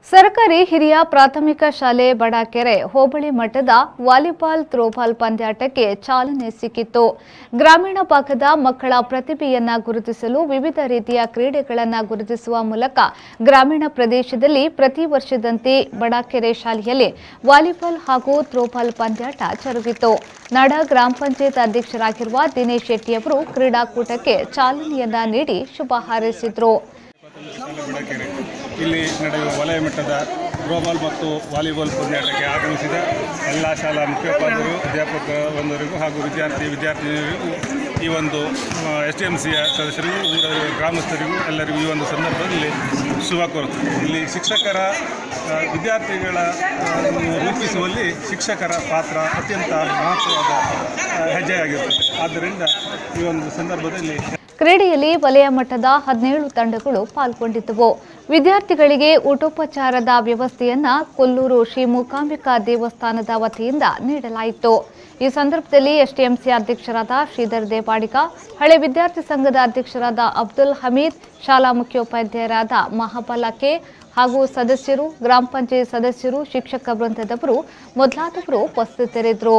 ಸರ್ಕಾರಿ ಹಿರಿಯ ಪ್ರಾಥಮಿಕ ಶಾಲೆ ಬಡಾಕೆರೆ ಹೋಬಳಿ ಮಟ್ಟದ ವಾಲಿಬಾಲ್ ಥ್ರೋಬಾಲ್ ಪಂದ್ಯಾಟಕ್ಕೆ ಚಾಲನೆ ಸಿಕ್ಕಿತ್ತು ಗ್ರಾಮೀಣ ಭಾಗದ ಮಕ್ಕಳ ಪ್ರತಿಭೆಯನ್ನ ಗುರುತಿಸಲು ವಿವಿಧ ರೀತಿಯ ಕ್ರೀಡೆಗಳನ್ನು ಗುರುತಿಸುವ ಮೂಲಕ ಗ್ರಾಮೀಣ ಪ್ರದೇಶದಲ್ಲಿ ಪ್ರತಿ ವರ್ಷದಂತೆ ಬಡಾಕೆರೆ ಶಾಲೆಯಲ್ಲಿ ವಾಲಿಬಾಲ್ ಹಾಗೂ ಥ್ರೋಬಾಲ್ ಪಂದ್ಯಾಟ ಜರುಗಿತು ನಡ ಗ್ರಾಮ ಪಂಚಾಯತ್ ಅಧ್ಯಕ್ಷರಾಗಿರುವ ದಿನೇಶ್ ಶೆಟ್ಟಿಯವರು ಕ್ರೀಡಾಕೂಟಕ್ಕೆ ಚಾಲನೆಯನ್ನ ನೀಡಿ ಶುಭ ಹಾರೈಸಿದರು ಶಾಲೆ ಬಡಕೆರೆ ಇಲ್ಲಿ ನಡೆಯುವ ವಲಯ ಮಟ್ಟದ ಥ್ರೋಬಾಲ್ ಮತ್ತು ವಾಲಿಬಾಲ್ ಪಂದ್ಯಾಟಕ್ಕೆ ಆಗಮಿಸಿದ ಎಲ್ಲ ಶಾಲಾ ಮುಖ್ಯೋಪಾಧ್ಯಾಯರು ಅಧ್ಯಾಪಕ ಬಂಧುವರಿಗೂ ಹಾಗೂ ವಿದ್ಯಾರ್ಥಿ ವಿದ್ಯಾರ್ಥಿನಿಯರಿಗೂ ಈ ಒಂದು ಎಸ್ ಟಿ ಎಮ್ ಸಿಯ ಸದಸ್ಯರಿಗೂ ಊರ ಗ್ರಾಮಸ್ಥರಿಗೂ ಎಲ್ಲರಿಗೂ ಈ ಒಂದು ಸಂದರ್ಭದಲ್ಲಿ ಶುಭ ಕೋರುತ್ತೇನೆ ಇಲ್ಲಿ ಶಿಕ್ಷಕರ ಆ, ವಿದ್ಯಾರ್ಥಿಗಳ ಆ, ರೂಪಿಸುವಲ್ಲಿ ಶಿಕ್ಷಕರ ಪಾತ್ರ ಅತ್ಯಂತ ಮಹತ್ವವಾದ ಆ, ಹೆಜ್ಜೆಯಾಗಿರುತ್ತದೆ ಆದ್ದರಿಂದ ಈ ಒಂದು ಸಂದರ್ಭದಲ್ಲಿ ಕ್ರೀಡೆಯಲ್ಲಿ ವಲಯ ಮಟ್ಟದ ಹದಿನೇಳು ತಂಡಗಳು ಪಾಲ್ಗೊಂಡಿದ್ದವು ವಿದ್ಯಾರ್ಥಿಗಳಿಗೆ ಊಟೋಪಚಾರದ ವ್ಯವಸ್ಥೆಯನ್ನ ಕೊಲ್ಲೂರು ಶ್ರೀ ಮೂಕಾಂಬಿಕಾ ದೇವಸ್ಥಾನದ ವತಿಯಿಂದ ನೀಡಲಾಯಿತು ಈ ಸಂದರ್ಭದಲ್ಲಿ ಎಸ್ಟಿಎಂಸಿ ಅಧ್ಯಕ್ಷರಾದ ಶ್ರೀಧರ್ ದೇವಾಡಿಗ ಹಳೆ ವಿದ್ಯಾರ್ಥಿ ಸಂಘದ ಅಧ್ಯಕ್ಷರಾದ ಅಬ್ದುಲ್ ಹಮೀದ್ ಶಾಲಾ ಮುಖ್ಯೋಪಾಧ್ಯಾಯರಾದ ಮಹಾಬಲ ಕೆ ಹಾಗೂ ಸದಸ್ಯರು ಗ್ರಾಮ ಪಂಚಾಯತ್ ಸದಸ್ಯರು ಶಿಕ್ಷಕ ವೃಂದದವರು ಮೊದಲಾದವರು ಉಪಸ್ಥಿತರಿದ್ದರು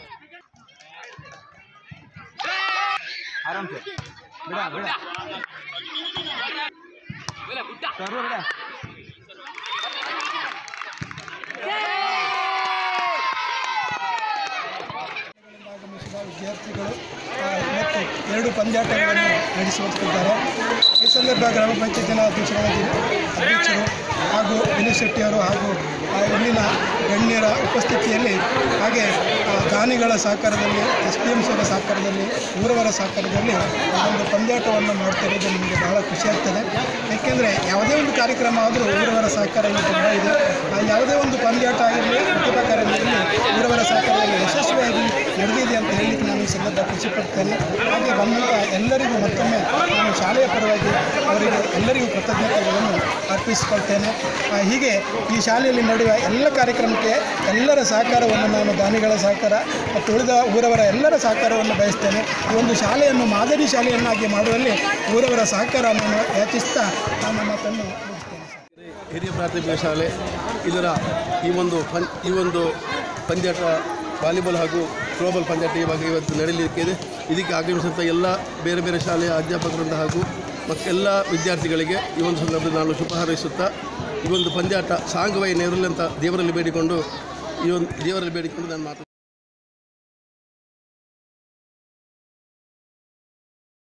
ಆಗಮಿಸಿದ ವಿದ್ಯಾರ್ಥಿಗಳು ಆ, ಇವತ್ತು ಎರಡು ಪಂದ್ಯಾಟಗಳನ್ನು ನಡೆಸುತ್ತಿದ್ದಾರೆ ಈ ಸಂದರ್ಭ ಗ್ರಾಮ ಪಂಚಾಯತಿನ ಅಧ್ಯಕ್ಷರಾದ ದಿ- ಅಧ್ಯಕ್ಷರು ಹಾಗೂ ದಿನೇಶ್ ಶೆಟ್ಟಿಯವರು ಹಾಗೂ ಆ, ಇಲ್ಲಿನ ಗಣ್ಯರ ಉಪಸ್ಥಿತಿಯಲ್ಲಿ ಹಾಗೆ ಆ, ದಾನಿಗಳ ಸಹಕಾರದಲ್ಲಿ ಎಸ್ ಪಿ ಎಂ ಸಿಯವರ ಸಹಕಾರದಲ್ಲಿ ಊರವರ ಸಹಕಾರದಲ್ಲಿ ಒಂದು ಪಂದ್ಯಾಟವನ್ನು ಮಾಡ್ತಿರೋದು ನಮಗೆ ಬಹಳ ಖುಷಿಯಾಗ್ತದೆ ಏಕೆಂದರೆ ಯಾವುದೇ ಒಂದು ಕಾರ್ಯಕ್ರಮ ಆದರೂ ಊರವರ ಸಹಕಾರ ಇಲ್ಲಿ ತುಂಬ ಇದೆ ಆ, ಯಾವುದೇ ಒಂದು ಪಂದ್ಯಾಟ ಆಗಿರಲಿ ಪ್ರತಿಭಾ ಕಾರ್ಯಕ್ರಮ ಊರವರ ಸಹಕಾರದಲ್ಲಿ ಯಶಸ್ವಿಯಾಗಿ ನಡೆದಿದೆ ಅಂತ ಹೇಳಲಿಕ್ಕೆ ನಾನು ಈ ಸಂದರ್ಭ ಖುಷಿಪಡ್ತೇನೆ ಹಾಗೆ ಬಂದಂಥ ಎಲ್ಲರಿಗೂ ಮತ್ತೊಮ್ಮೆ ನಾನು ಶಾಲೆಯ ಪರವಾಗಿ ಅವರಿಗೆ ಎಲ್ಲರಿಗೂ ಕೃತಜ್ಞತೆಗಳನ್ನು ಅರ್ಪಿಸಿಕೊಳ್ತೇನೆ ಆ, ಹೀಗೆ ಈ ಶಾಲೆಯಲ್ಲಿ ನಡೆಯುವ ಎಲ್ಲ ಕಾರ್ಯಕ್ರಮಕ್ಕೆ ಎಲ್ಲರ ಸಹಕಾರವನ್ನು ನಾನು ದಾನಿಗಳ ಸಹಕಾರ ಮತ್ತು ಉಳಿದ ಊರವರ ಎಲ್ಲರ ಸಹಕಾರವನ್ನು ಬಯಸ್ತೇನೆ ಈ ಒಂದು ಶಾಲೆಯನ್ನು ಮಾದರಿ ಶಾಲೆಯನ್ನಾಗಿ ಮಾಡುವಲ್ಲಿ ಊರವರ ಸಹಕಾರ ನಾನು ಯಾಚಿಸ್ತಾ ನನ್ನ ಮಾತನ್ನು ಮುಗಿಸ್ತೇನೆ ಹಿರಿಯ ಪ್ರಾಥಮಿಕ ಶಾಲೆ ಇದರ ಈ ಒಂದು ಪಂ ಈ ಒಂದು ಪಂದ್ಯಾಟ ವಾಲಿಬಾಲ್ ಹಾಗೂ ಥ್ರೋಬಾಲ್ ಪಂದ್ಯಾಟ ಇವಾಗ ಇವತ್ತು ನಡೆಯಲಿಕ್ಕೆ ಇದೆ ಇದಕ್ಕೆ ಆಗಮಿಸಿದಂಥ ಎಲ್ಲ ಬೇರೆ ಬೇರೆ ಶಾಲೆಯ ಅಧ್ಯಾಪಕರಿಂದ ಹಾಗೂ ಮತ್ತೆಲ್ಲ ವಿದ್ಯಾರ್ಥಿಗಳಿಗೆ ಈ ಒಂದು ಸಂದರ್ಭದಲ್ಲಿ ನಾನು ಶುಭ ಹಾರೈಸುತ್ತಾ ಈ ಒಂದು ಪಂದ್ಯಾಟ ಸಾಂಗವಾಗಿ ನೆರಲಿ ಅಂತ ದೇವರಲ್ಲಿ ಬೇಡಿಕೊಂಡು ಈ ಒಂದು ದೇವರಲ್ಲಿ ಬೇಡಿಕೊಂಡು ನಾನು ಮಾತು